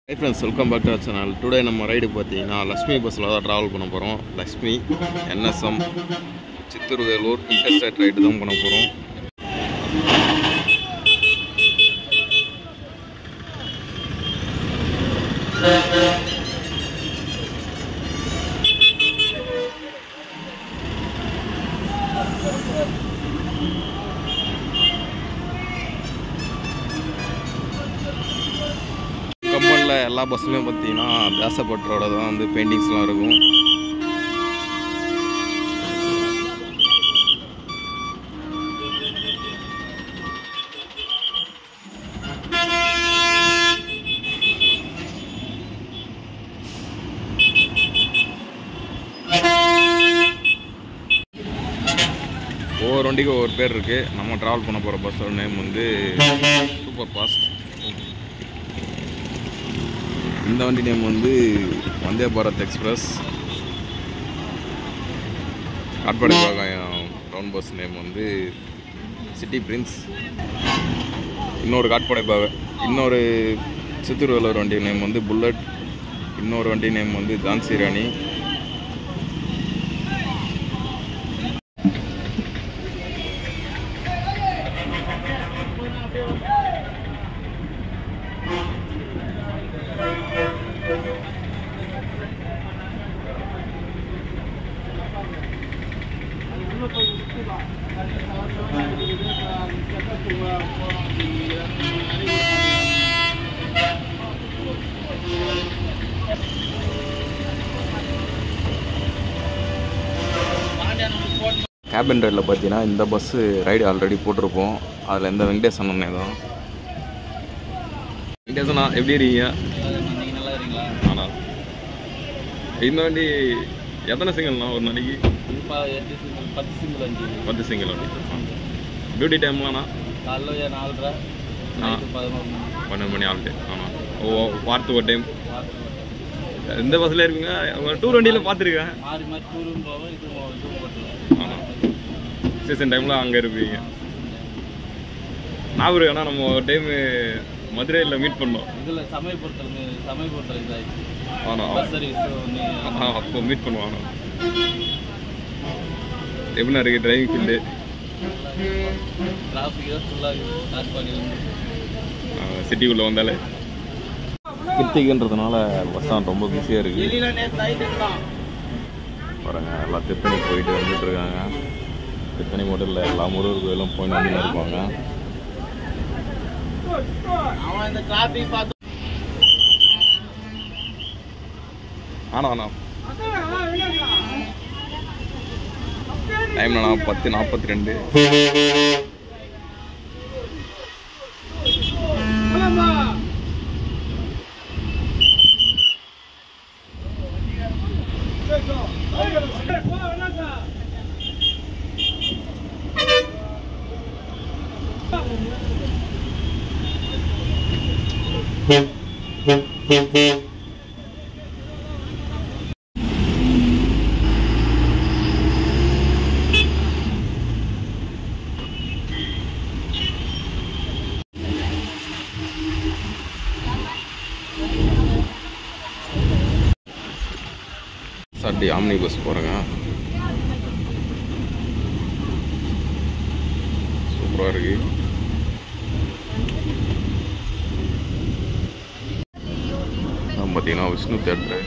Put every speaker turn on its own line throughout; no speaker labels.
Hi friends welcome back to channel today நம்ம ride பார்த்தீங்கன்னா லக்ஷ்மி பஸ்ஸில் தான் ட்ராவல் பண்ண போகிறோம் லக்ஷ்மி என்எஸ்எம் சித்தூர்வேலூர் இன்டர்ஸ்டேட் ரைடு தான் பண்ண போகிறோம் கம்பெனியில் எல்லா பஸ்ஸுலையும் பார்த்தீங்கன்னா தேசப்பற்றோட தான் வந்து பெயிண்டிங்ஸ்லாம் இருக்கும் ஒவ்வொரு வண்டிக்கும் ஒவ்வொரு பேர் இருக்குது நம்ம ட்ராவல் பண்ண போகிற பஸ்ஸோட நேம் வந்து சூப்பர் ஃபாஸ்ட் இந்த வண்டி நேம் வந்து Vande Bharat express Katpadi Bagayam town bus name வந்து சிட்டி பிரின்ஸ் இன்னொரு காட்பாடி பாக இன்னொரு சித்தூர்வேலூர் வண்டி நேம் வந்து புல்லட் இன்னொரு வண்டி நேம் வந்து ஜான்சி ராணி கேபின் ரைடில் பார்த்தீங்கன்னா இந்த பஸ்ஸு ரைடு ஆல்ரெடி போட்டிருப்போம் அதில் இந்த வெங்கடேசன் அண்ணே தான் வெங்கடேசனா எப்படி இருக்கீங்க
நல்லா இருக்கீங்களா
ஆனால் இந்த வண்டி எத்தனை சிங்கிள்ண்ணா ஒரு நாளைக்கு
இப்போ எட்டு சிங்கிள் பத்து சிங்கிள் அஞ்சு
பத்து சிங்கிள் வண்டி டியூட்டி டைம்லாண்ணா
காலைல நாலரை நைட்டு பதினொன்று மணி
பன்னெண்டு மணி ஆல்ட்டு ஆமாம் ஓ வாரத்துக்கு ஒரு டைம்
வாரத்துக்கு ஒரு time.
இந்த பஸ்ஸில் இருப்பீங்க டூர் வண்டியில் பார்த்துருக்கேன்
மாறி மாறி டூரும் போவோம் இதுவும் இதுவும் போட்டுருவோம்
ஆமாம் சீசன் டைமில் அங்கே இருப்பீங்க ஞாபகம் ஆனால் நம்ம ஒரு டைமு மதுரையில் மீட் பண்ணோம்
இதில் சமயபுரத்தில் சமயபுரத்தில் இதாகிடுச்சு
ஆனால்
பஸ் சர்வீஸ் ஒன்று
அப்போ மீட் பண்ணுவோம் ஆனால் எப்படின்னா இருக்குது டிரைவிங் ஃபீல்டு
டிராஃபிக் தான் ஃபுல்லாக ஸ்டார்ட் பண்ணி வந்து
சிட்டிக்குள்ளே வந்தாலே கிருத்திகன்றதுனால பஸ் ஸ்டாண்ட் ரொம்ப பிஸியாக இருக்குது
வெளியில் நேற்று நைட்டு தான்
பாருங்க எல்லாம் திருத்தணி போயிட்டு வந்துட்டு இருக்காங்க திருத்தணி மட்டும் இல்லை எல்லா முருகர் கோயிலும் போயிட்டு வந்துட்டு இருப்பாங்க
அவன் இந்த டிராஃபிக் பார்த்து
ஆனா ஆனா டைம்லண்ணா பத்து நாற்பத்தி ரெண்டு சாட்டி ஆம்னி பஸ் போகிறேங்க சூப்பராக இருக்கு அதான் பார்த்தீங்கன்னா விஷ்ணு தேட்டரு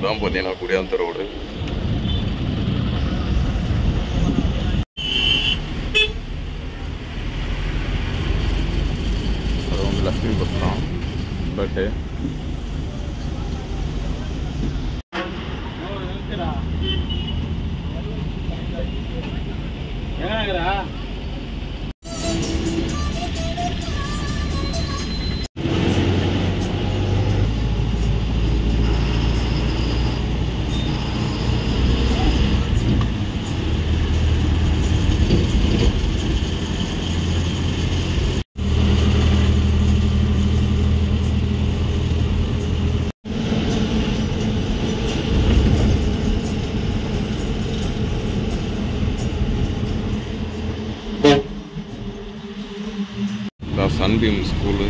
இதுதான் பார்த்தீங்கன்னா குடியாந்த ரோடு அது வந்து லக்ஷ்மி பஸ் தான் பட்டு
எங்கடா
இதான் சன்பீம் ஸ்கூலு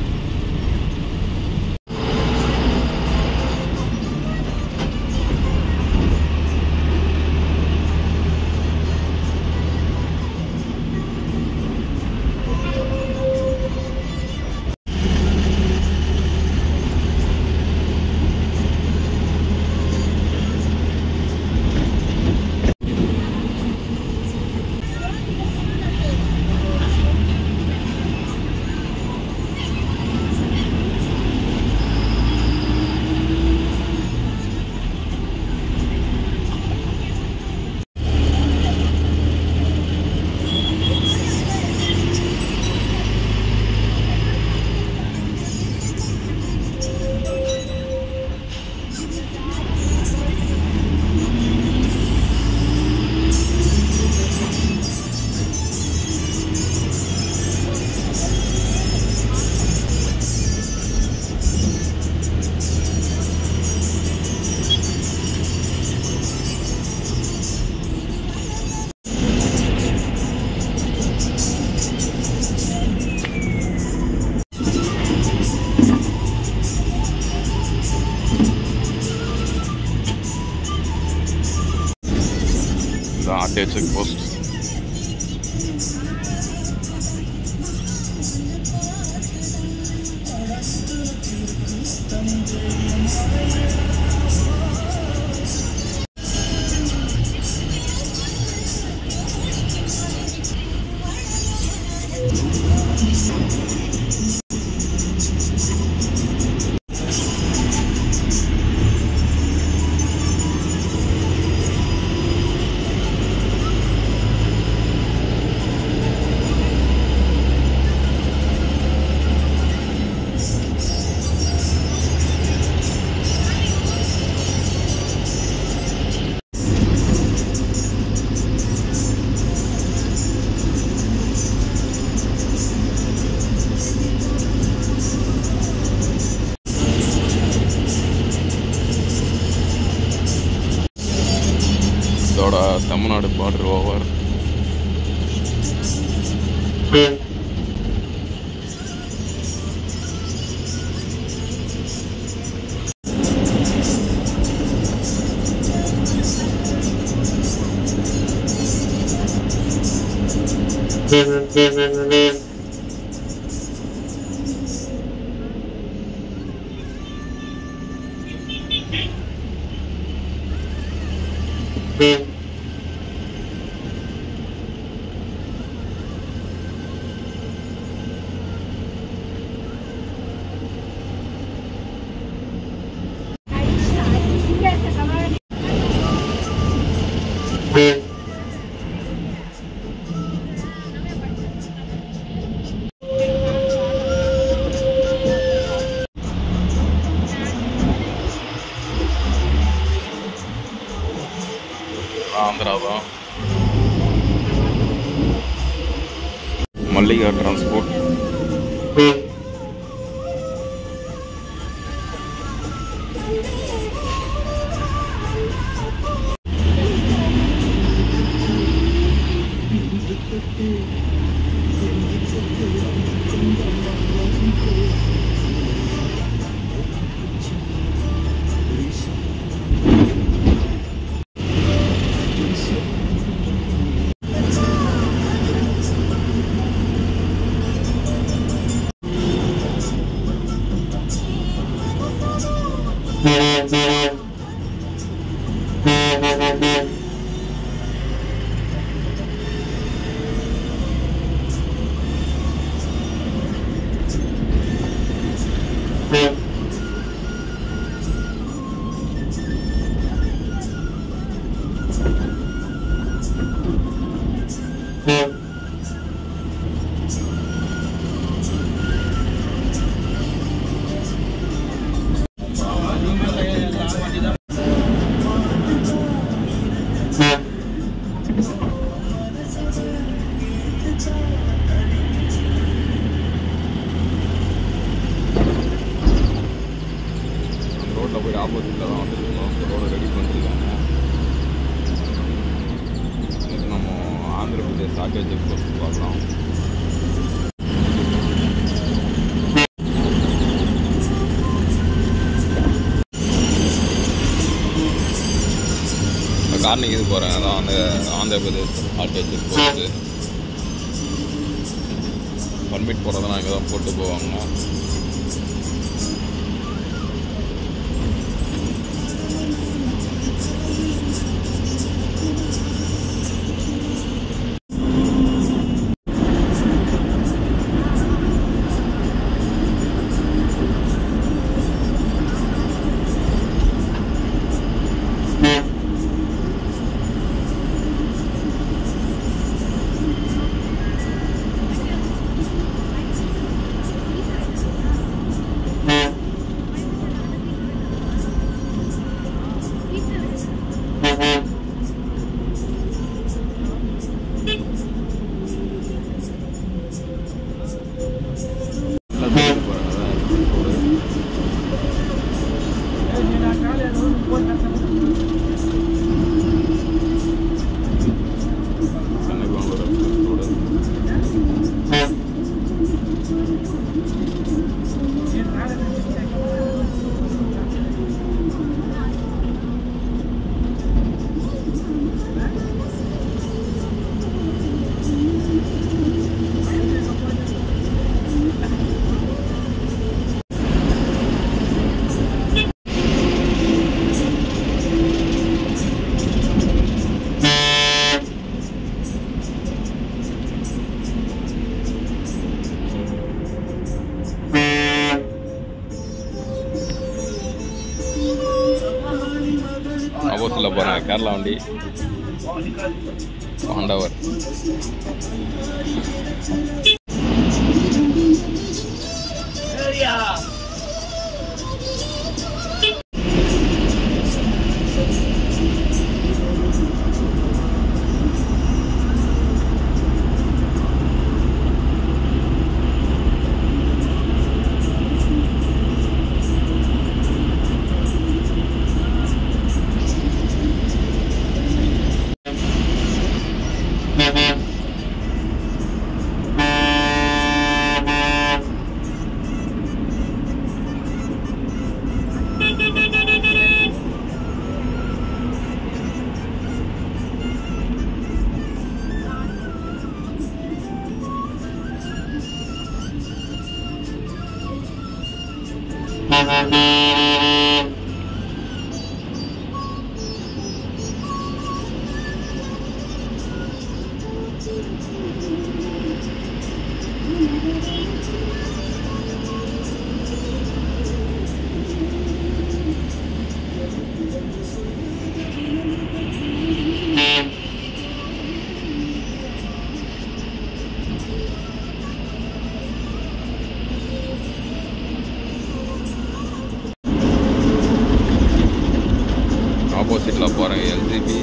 இதான் ஆர்டிஓ செக் போஸ்ட் இதோட தமிழ்நாடு பார்டர் ஓவர் ஆந்திரா தான் மல்லிகா டிரான்ஸ்போர்ட் ஆப்போசிட்டில் தான் வந்துருக்கோம் ரோடு ரெடி பண்ணிருக்காங்க இது நம்ம Andhra Pradesh auto check post பார்க்கலாம் இப்போ கார்னிங் இது போகிறேன் அதான் அந்த Andhra Pradesh auto check post permit போகிறதெல்லாம் இங்கே தான் போட்டு போவாங்க சென்னை பெங்களூர் எக்ஸ்பிரஸ் ரோடு ஆப்போசிட்டில் போகிறேன் கேரளா வண்டி பாண்டவர் ஆப்போசிட்டில் போகிறேன் எல்ஜிபி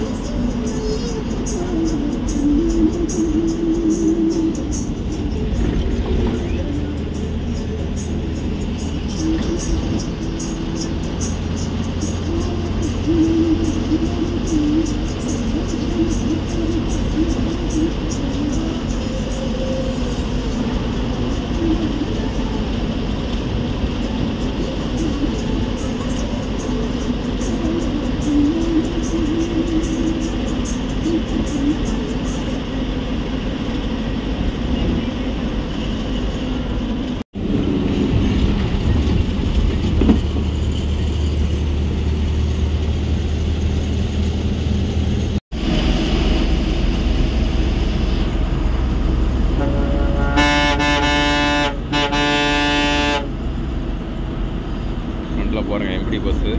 ஃப்ரண்ட்டில் போகிறேங்க எம்டி பஸ்ஸு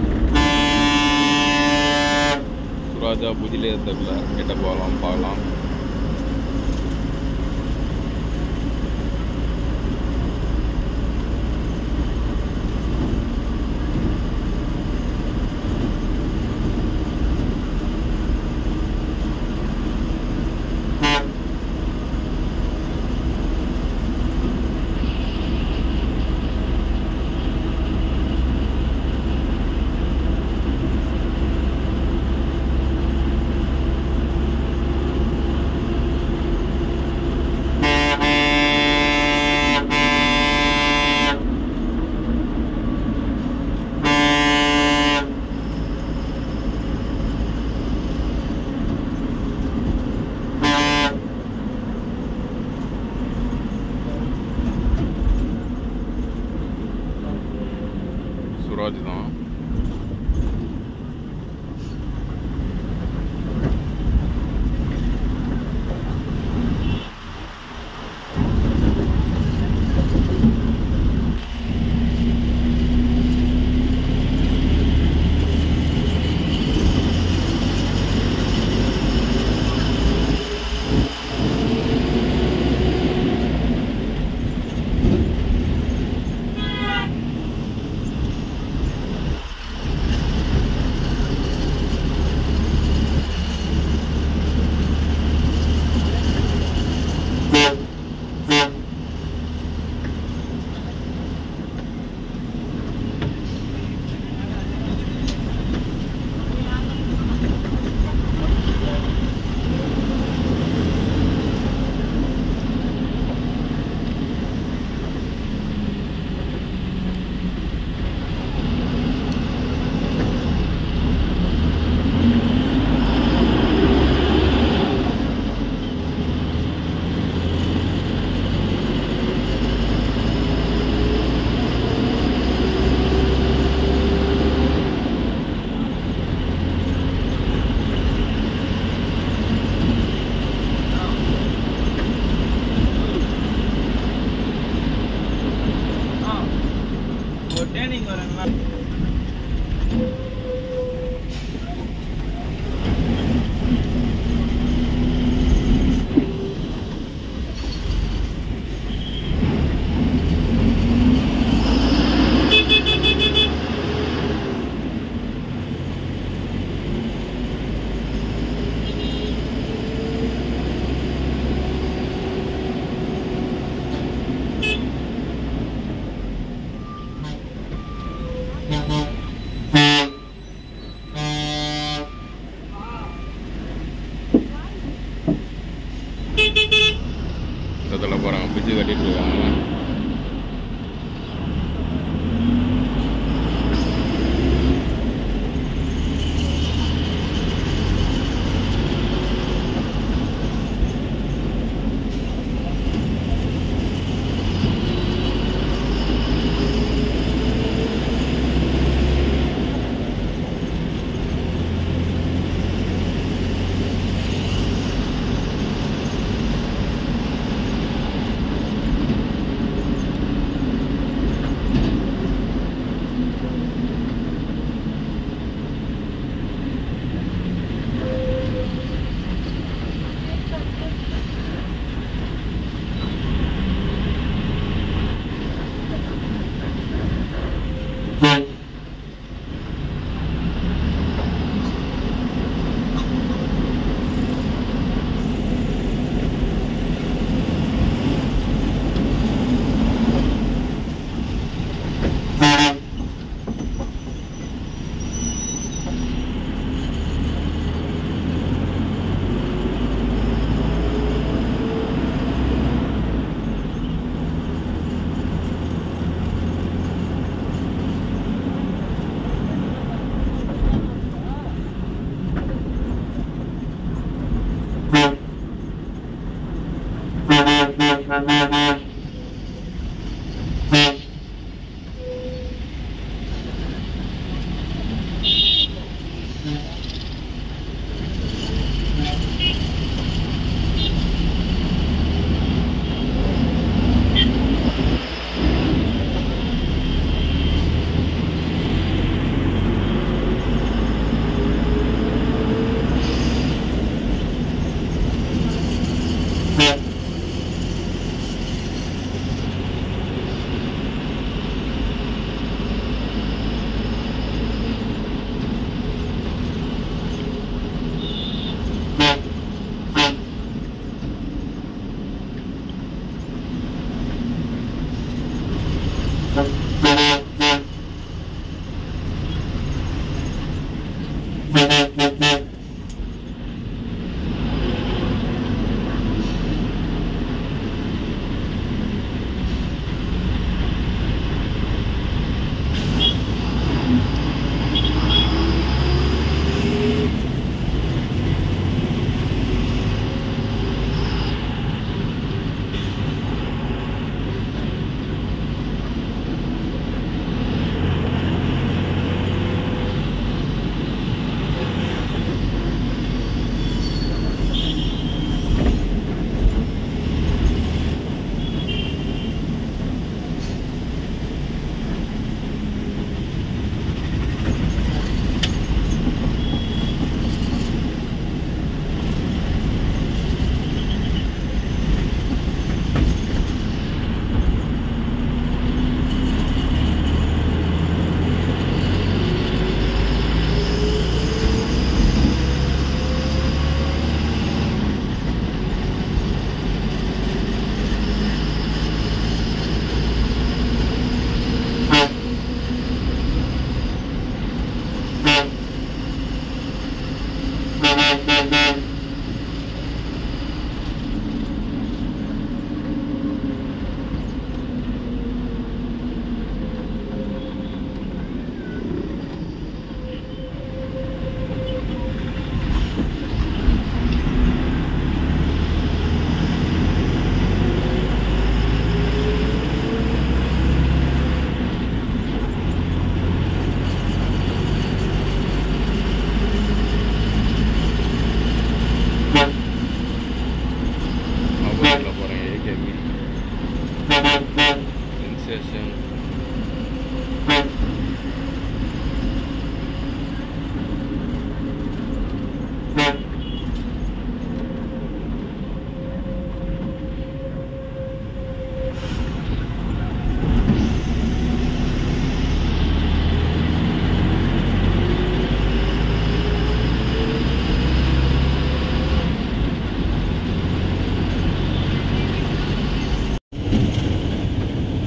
சுராஜா புதிலே தெரியல கிட்ட போகலாம் பார்க்கலாம் பாலாஜி தான்
ஒரு ட்ரைனிங் வரேங்களா
இதில் போகிறாங்க பிரிட்ஜு கட்டிட்டு இருக்காங்க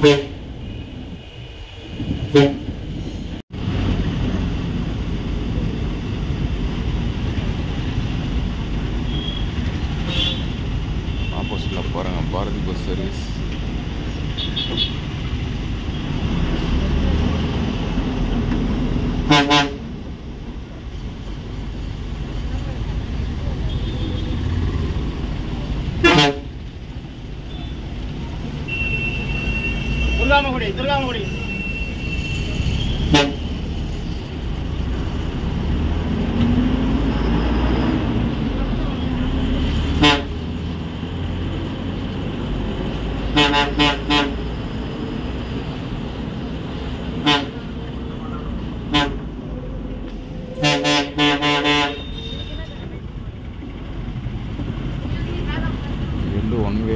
ஆப்போசிட்டில் போகிறாங்க பாரதி பஸ் சர்வீஸ்
துர்காமகுடி துர்காமகுடி
இது வந்து one way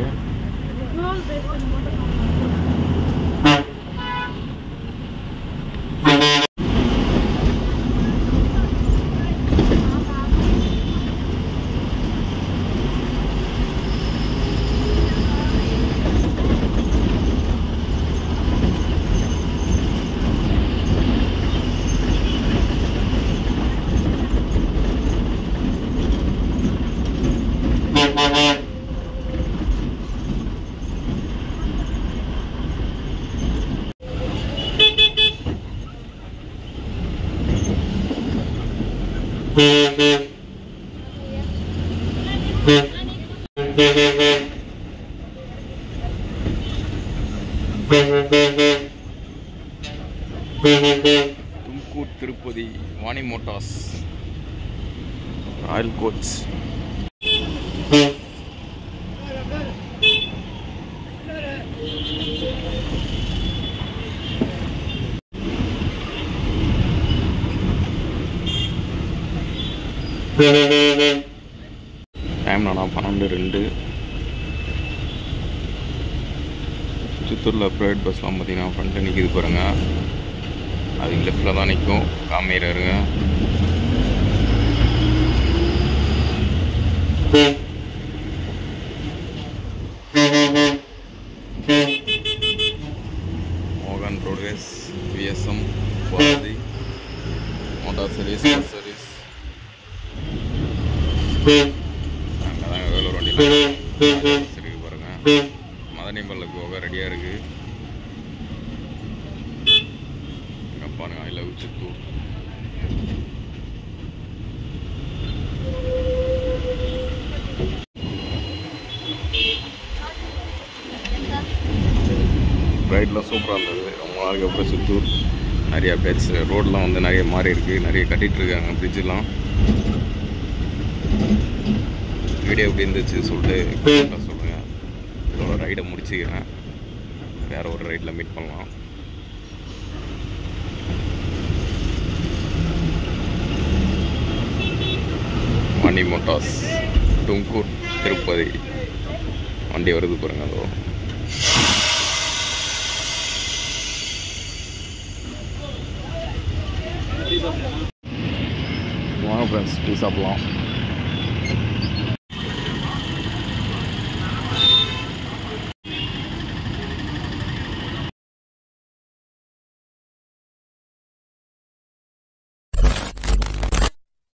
Tumkur Tirupati Vani motors royal coach time நானா பன்னெண்டு ரெண்டு சித்தூரில் ப்ரைவேட் பஸ்லாம் பார்த்தீங்கன்னா ஃப்ரண்ட்டில் நிற்கிது பாருங்க அதுக்கு லெஃப்டில் தான் நிற்கும் காமேரருங்க மோகன் roadways VSM Bharathi motor service bus service அங்கே தான் வேலூர் வண்டியில் இருக்கு பாருங்க மதனிபல்லுக்கு போக ரெடியாக இருக்கு இங்க பாருங்க ஐ லவ் சித்தூர் ரைட்லாம் சூப்பராக இருந்தது ரொம்ப நாளைக்கு அப்புறம் சித்தூர் நிறைய அப்டேட்ஸ் ரோடெலாம் வந்து நிறைய மாறி இருக்கு நிறைய கட்டிட்டு இருக்காங்க பிரிட்ஜெலாம் வீடியோ எப்படி இருந்துச்சு சொல்லிட்டு comment ல சொல்லுங்க இதோட ரைடை முடிச்சுக்கிறேன் வேற ஒரு ரைடில் மீட் பண்ணலாம் மணி மோட்டார்ஸ் தும்கூர் திருப்பதி வண்டி வருது பாருங்க அதோ வாங்க ஃப்ரெண்ட்ஸ் டீ சாப்பிடலாம்